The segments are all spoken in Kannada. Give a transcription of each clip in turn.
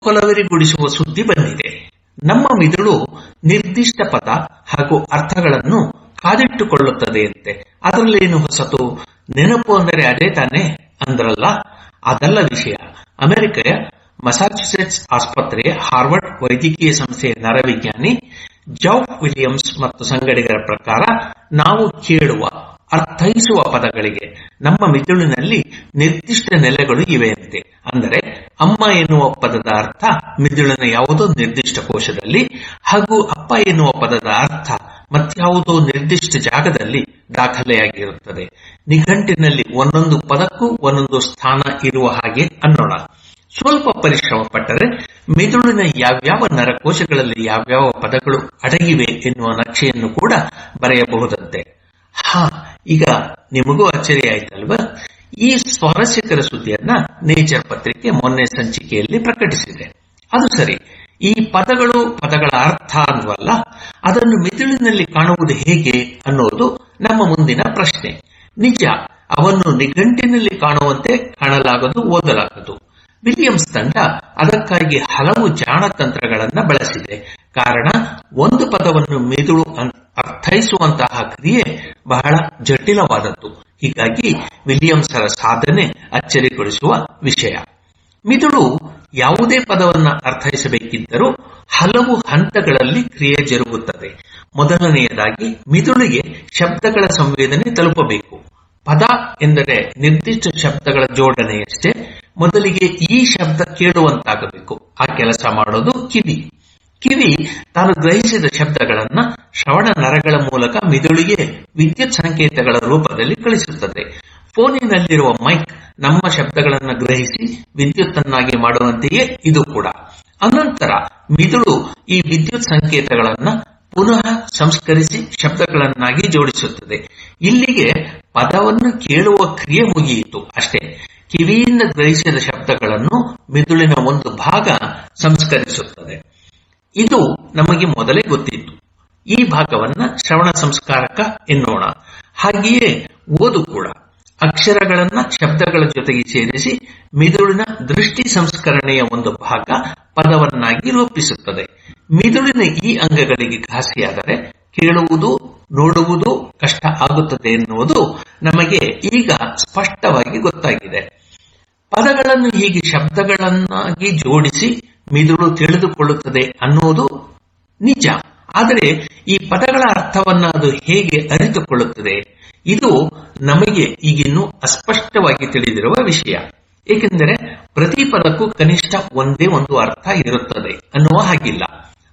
ಕೊಲವೆರಿಗೊಳಿಸುವ ಸುದ್ದಿ ಬಂದಿದೆ ನಮ್ಮ ಮಿದುಳು ನಿರ್ದಿಷ್ಟ ಪದ ಹಾಗೂ ಅರ್ಥಗಳನ್ನು ಕಾದಿಟ್ಟುಕೊಳ್ಳುತ್ತದೆಯಂತೆ ಅದರಲ್ಲೇನು ಹೊಸತು ನೆನಪು ಅಂದರೆ ಅದೇ ತಾನೇ ಅಂದ್ರಲ್ಲ ಅದಲ್ಲ ವಿಷಯ ಅಮೆರಿಕೆಯ ಮಸಾಚುಸೆಟ್ಸ್ ಆಸ್ಪತ್ರೆಯ ಹಾರ್ವರ್ಡ್ ವೈದ್ಯಕೀಯ ಸಂಸ್ಥೆಯ ನರವಿಜ್ಞಾನಿ ಜೌಫ್ ವಿಲಿಯಮ್ಸ್ ಮತ್ತು ಸಂಗಡಿಗರ ಪ್ರಕಾರ ನಾವು ಕೇಳುವ ಅರ್ಥೈಸುವ ಪದಗಳಿಗೆ ನಮ್ಮ ಮಿದುಳಿನಲ್ಲಿ ನಿರ್ದಿಷ್ಟ ನೆಲೆಗಳು ಇವೆಯಂತೆ ಅಂದರೆ ಅಮ್ಮ ಎನ್ನುವ ಪದದ ಅರ್ಥ ಮಿದುಳಿನ ಯಾವುದೋ ನಿರ್ದಿಷ್ಟ ಕೋಶದಲ್ಲಿ ಹಾಗೂ ಅಪ್ಪ ಎನ್ನುವ ಪದದ ಅರ್ಥ ಮತ್ಯಾವುದೋ ನಿರ್ದಿಷ್ಟ ಜಾಗದಲ್ಲಿ ದಾಖಲೆಯಾಗಿರುತ್ತದೆ ನಿಘಂಟಿನಲ್ಲಿ ಒಂದೊಂದು ಪದಕ್ಕೂ ಒಂದೊಂದು ಸ್ಥಾನ ಇರುವ ಹಾಗೆ ಅನ್ನೋಣ ಸ್ವಲ್ಪ ಪರಿಶ್ರಮ ಪಟ್ಟರೆ ಮಿದುಳಿನ ಯಾವ್ಯಾವ ನರಕೋಶಗಳಲ್ಲಿ ಯಾವ್ಯಾವ ಪದಗಳು ಅಡಗಿವೆ ಎನ್ನುವ ನಕ್ಷೆಯನ್ನು ಕೂಡ ಬರೆಯಬಹುದಂತೆ ಹಾ ಈಗ ನಿಮಗೂ ಅಚ್ಚರಿ ಆಯ್ತಲ್ವಾ ಈ ಸ್ವಾರಸ್ಯಕರ ಸುದ್ದಿಯನ್ನ ನೇಚರ್ ಪತ್ರಿಕೆ ಮೊನ್ನೆ ಸಂಚಿಕೆಯಲ್ಲಿ ಪ್ರಕಟಿಸಿದೆ ಅದು ಸರಿ ಈ ಪದಗಳು ಪದಗಳ ಅರ್ಥ ಅನ್ವಲ್ಲ ಅದನ್ನು ಮಿದುಳಿನಲ್ಲಿ ಕಾಣುವುದು ಹೇಗೆ ಅನ್ನೋದು ನಮ್ಮ ಮುಂದಿನ ಪ್ರಶ್ನೆ ನಿಜ ಅವನ್ನು ನಿಘಂಟಿನಲ್ಲಿ ಕಾಣುವಂತೆ ಕಾಣಲಾಗದು ಓದಲಾಗದು ವಿಲಿಯಮ್ಸ್ ತಂಡ ಅದಕ್ಕಾಗಿ ಹಲವು ಜಾಣತಂತ್ರಗಳನ್ನ ಬಳಸಿದೆ ಕಾರಣ ಒಂದು ಪದವನ್ನು ಮಿದುಳು ಅರ್ಥೈಸುವಂತಹ ಕ್ರಿಯೆ ಬಹಳ ಜಟಿಲವಾದದ್ದು ಹೀಗಾಗಿ ವಿಲಿಯಮ್ಸರ ಸಾಧನೆ ಅಚ್ಚರಿಗೊಳಿಸುವ ವಿಷಯ ಮಿದುಳು ಯಾವುದೇ ಪದವನ್ನ ಅರ್ಥೈಸಬೇಕಿದ್ದರೂ ಹಲವು ಹಂತಗಳಲ್ಲಿ ಕ್ರಿಯೆ ಜರುಗುತ್ತದೆ ಮೊದಲನೆಯದಾಗಿ ಮಿದುಳಿಗೆ ಶಬ್ದಗಳ ಸಂವೇದನೆ ತಲುಪಬೇಕು ಪದ ಎಂದರೆ ನಿರ್ದಿಷ್ಟ ಶಬ್ದಗಳ ಜೋಡಣೆಯಷ್ಟೇ ಮೊದಲಿಗೆ ಈ ಶಬ್ದ ಕೇಳುವಂತಾಗಬೇಕು ಆ ಕೆಲಸ ಮಾಡೋದು ಕಿವಿ ಕಿವಿ ತಾನು ಗ್ರಹಿಸಿದ ಶಬ್ದಗಳನ್ನ ಶ್ರವಣ ನರಗಳ ಮೂಲಕ ಮಿದುಳಿಗೆ ವಿದ್ಯುತ್ ಸಂಕೇತಗಳ ರೂಪದಲ್ಲಿ ಕಳಿಸುತ್ತದೆ ಫೋನಿನಲ್ಲಿರುವ ಮೈಕ್ ನಮ್ಮ ಶಬ್ದಗಳನ್ನು ಗ್ರಹಿಸಿ ವಿದ್ಯುತ್ತನ್ನಾಗಿ ಮಾಡುವಂತೆಯೇ ಇದು ಕೂಡ ಅನಂತರ ಮಿದುಳು ಈ ವಿದ್ಯುತ್ ಸಂಕೇತಗಳನ್ನ ಪುನಃ ಸಂಸ್ಕರಿಸಿ ಶಬ್ದಗಳನ್ನಾಗಿ ಜೋಡಿಸುತ್ತದೆ ಇಲ್ಲಿಗೆ ಪದವನ್ನು ಕೇಳುವ ಕ್ರಿಯೆ ಮುಗಿಯಿತು ಅಷ್ಟೇ ಕಿವಿಯಿಂದ ಗ್ರಹಿಸಿದ ಶಬ್ದಗಳನ್ನು ಮಿದುಳಿನ ಒಂದು ಭಾಗ ಸಂಸ್ಕರಿಸುತ್ತದೆ ಇದು ನಮಗೆ ಮೊದಲೇ ಗೊತ್ತಿತ್ತು ಈ ಭಾಗವನ್ನ ಶ್ರವಣ ಸಂಸ್ಕಾರಕ ಎನ್ನೋಣ ಹಾಗೆಯೇ ಓದು ಕೂಡ ಅಕ್ಷರಗಳನ್ನ ಶಬ್ದಗಳ ಜೊತೆಗೆ ಸೇರಿಸಿ ಮಿದುಳಿನ ದೃಷ್ಟಿ ಸಂಸ್ಕರಣೆಯ ಒಂದು ಭಾಗ ಪದವನ್ನಾಗಿ ರೂಪಿಸುತ್ತದೆ ಮಿದುಳಿನ ಈ ಅಂಗಗಳಿಗೆ ಘಾಸಿಯಾದರೆ ಕೇಳುವುದು ನೋಡುವುದು ಕಷ್ಟ ಆಗುತ್ತದೆ ಎನ್ನುವುದು ನಮಗೆ ಈಗ ಸ್ಪಷ್ಟವಾಗಿ ಗೊತ್ತಾಗಿದೆ ಪದಗಳನ್ನು ಹೀಗೆ ಶಬ್ದಗಳನ್ನಾಗಿ ಜೋಡಿಸಿ ಮಿದುಳು ತಿಳಿದುಕೊಳ್ಳುತ್ತದೆ ಅನ್ನುವುದು ನಿಜ ಆದರೆ ಈ ಪದಗಳ ಅರ್ಥವನ್ನ ಅದು ಹೇಗೆ ಅರಿತುಕೊಳ್ಳುತ್ತದೆ ಇದು ನಮಗೆ ಈಗಿನ್ನೂ ಅಸ್ಪಷ್ಟವಾಗಿ ತಿಳಿದಿರುವ ವಿಷಯ ಏಕೆಂದರೆ ಪ್ರತಿ ಪದಕ್ಕೂ ಕನಿಷ್ಠ ಒಂದೇ ಒಂದು ಅರ್ಥ ಇರುತ್ತದೆ ಅನ್ನುವ ಹಾಗಿಲ್ಲ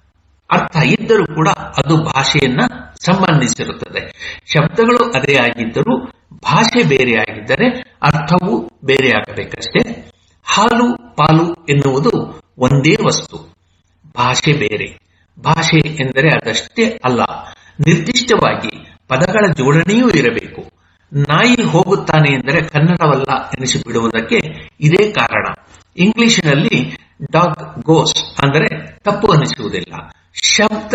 ಅರ್ಥ ಇದ್ದರೂ ಕೂಡ ಅದು ಭಾಷೆಯನ್ನ ಸಂಬಂಧಿಸಿರುತ್ತದೆ ಶಬ್ದಗಳು ಅದೇ ಆಗಿದ್ದರೂ ಭಾಷೆ ಬೇರೆ ಆಗಿದ್ದರೆ ಅರ್ಥವೂ ಬೇರೆಯಾಗಬೇಕಷ್ಟೇ ಹಾಲು ಪಾಲು ಎನ್ನುವುದು ಒಂದೇ ವಸ್ತು ಭಾಷೆ ಬೇರೆ ಭಾಷೆ ಎಂದರೆ ಅದಷ್ಟೇ ಅಲ್ಲ ನಿರ್ದಿಷ್ಟವಾಗಿ ಪದಗಳ ಜೋಡಣೆಯೂ ಇರಬೇಕು ನಾಯಿ ಹೋಗುತ್ತಾನೆ ಎಂದರೆ ಕನ್ನಡವಲ್ಲ ಎನಿಸಿಬಿಡುವುದಕ್ಕೆ ಇದೇ ಕಾರಣ ಇಂಗ್ಲಿಶಿನಲ್ಲಿ ಡಾಗ್ ಗೋಸ್ ಅಂದರೆ ತಪ್ಪು ಅನಿಸುವುದಿಲ್ಲ ಶಬ್ದ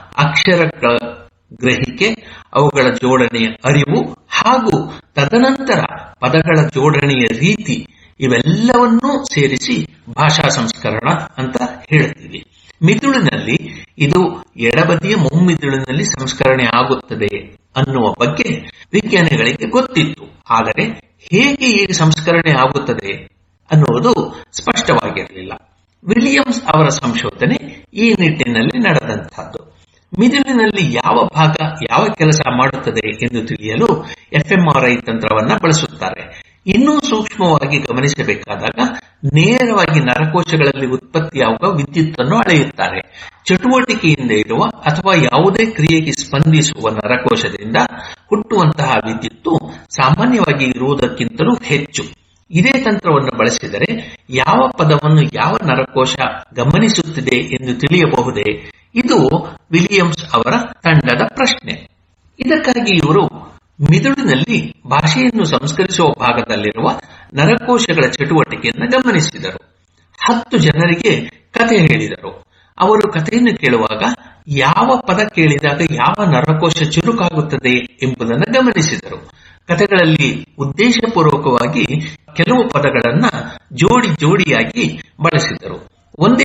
ಅಕ್ಷರಗಳ ಗ್ರಹಿಕೆ ಅವುಗಳ ಜೋಡಣೆಯ ಅರಿವು ಹಾಗೂ ತದನಂತರ ಪದಗಳ ಜೋಡಣೆಯ ರೀತಿ ಇವೆಲ್ಲವನ್ನೂ ಸೇರಿಸಿ ಭಾಷಾ ಸಂಸ್ಕರಣ ಅಂತ ಹೇಳ್ತೀವಿ ಮಿದುಳಿನಲ್ಲಿ ಇದು ಎಡಬದಿಯ ಮುಮ್ಮಿದುಳಿನಲ್ಲಿ ಸಂಸ್ಕರಣೆ ಆಗುತ್ತದೆ ಅನ್ನುವ ಬಗ್ಗೆ ವಿಜ್ಞಾನಿಗಳಿಗೆ ಗೊತ್ತಿತ್ತು ಆದರೆ ಹೇಗೆ ಈ ಸಂಸ್ಕರಣೆ ಆಗುತ್ತದೆ ಅನ್ನುವುದು ಸ್ಪಷ್ಟವಾಗಿರಲಿಲ್ಲ ವಿಲಿಯಮ್ಸ್ ಅವರ ಸಂಶೋಧನೆ ಈ ನಿಟ್ಟಿನಲ್ಲಿ ನಡೆದಂತಹದ್ದು ಮಿದುಳಿನಲ್ಲಿ ಯಾವ ಭಾಗ ಯಾವ ಕೆಲಸ ಮಾಡುತ್ತದೆ ಎಂದು ತಿಳಿಯಲು ಎಫ್ಎಂಆರ್ಐ ತಂತ್ರವನ್ನ ಬಳಸುತ್ತಾರೆ ಇನ್ನೂ ಸೂಕ್ಷ್ಮವಾಗಿ ಗಮನಿಸಬೇಕಾದಾಗ ನೇರವಾಗಿ ನರಕೋಶಗಳಲ್ಲಿ ಉತ್ಪತ್ತಿಯಾಗುವ ವಿದ್ಯುತ್ತನ್ನು ಅಳೆಯುತ್ತಾರೆ ಚಟುವಟಿಕೆಯಿಂದ ಇರುವ ಅಥವಾ ಯಾವುದೇ ಕ್ರಿಯೆಗೆ ಸ್ಪಂದಿಸುವ ನರಕೋಶದಿಂದ ಹುಟ್ಟುವಂತಹ ವಿದ್ಯುತ್ತು ಸಾಮಾನ್ಯವಾಗಿ ಇರುವುದಕ್ಕಿಂತಲೂ ಹೆಚ್ಚು ಇದೇ ತಂತ್ರವನ್ನು ಬಳಸಿದರೆ ಯಾವ ಪದವನ್ನು ಯಾವ ನರಕೋಶ ಗಮನಿಸುತ್ತಿದೆ ಎಂದು ತಿಳಿಯಬಹುದೇ ಇದು ವಿಲಿಯಮ್ಸ್ ಅವರ ತಂಡದ ಪ್ರಶ್ನೆ ಇದಕ್ಕಾಗಿ ಇವರು ಮಿದುಳಿನಲ್ಲಿ ಭಾಷೆಯನ್ನು ಸಂಸ್ಕರಿಸುವ ಭಾಗದಲ್ಲಿರುವ ನರಕೋಶಗಳ ಚಟುವಟಿಕೆಯನ್ನು ಗಮನಿಸಿದರು ಹತ್ತು ಜನರಿಗೆ ಕತೆ ಹೇಳಿದರು ಅವರು ಕಥೆಯನ್ನು ಕೇಳುವಾಗ ಯಾವ ಪದ ಕೇಳಿದಾಗ ಯಾವ ನರಕೋಶ ಚುರುಕಾಗುತ್ತದೆ ಎಂಬುದನ್ನು ಗಮನಿಸಿದರು ಕಥೆಗಳಲ್ಲಿ ಉದ್ದೇಶಪೂರ್ವಕವಾಗಿ ಕೆಲವು ಪದಗಳನ್ನ ಜೋಡಿ ಜೋಡಿಯಾಗಿ ಬಳಸಿದರು ಒಂದೇ